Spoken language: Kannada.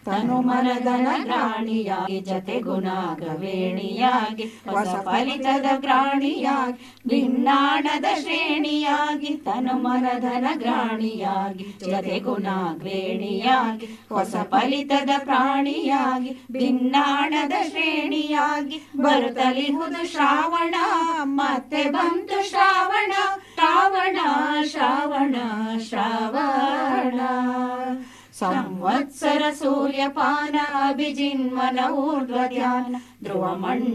ತನು ಮನದನ ಗ್ರಾಣಿಯಾಗಿ ಜತೆ ಗುಣಾಗವೇಣಿಯಾಗಿ ಹೊಸ ಫಲಿತದ ಗ್ರಾಣಿಯಾಗಿ ಭಿನ್ನಾಣದ ಶ್ರೇಣಿಯಾಗಿ ತನು ಮನದನ ಗ್ರಾಣಿಯಾಗಿ ಜತೆ ಗುಣಾಗ್ರೇಣಿಯಾಗಿ ಹೊಸ ಫಲಿತದ ಪ್ರಾಣಿಯಾಗಿ ಭಿನ್ನಾಣದ ಶ್ರೇಣಿಯಾಗಿ ಬರುತ್ತಲಿಹುದು ಶ್ರಾವಣ ಮತ್ತೆ ಬಂತು ಶ್ರಾವಣ ಶ್ರಾವಣ ಶ್ರಾವಣ ಶ್ರಾವಣ ಸಂವತ್ಸರ ಸೂರ್ಯಪಾನ ಅಭಿಜಿನ್ಮನ ಊರ್ಧ್ವ ಧ್ಯಾನ ಧ್ರುವ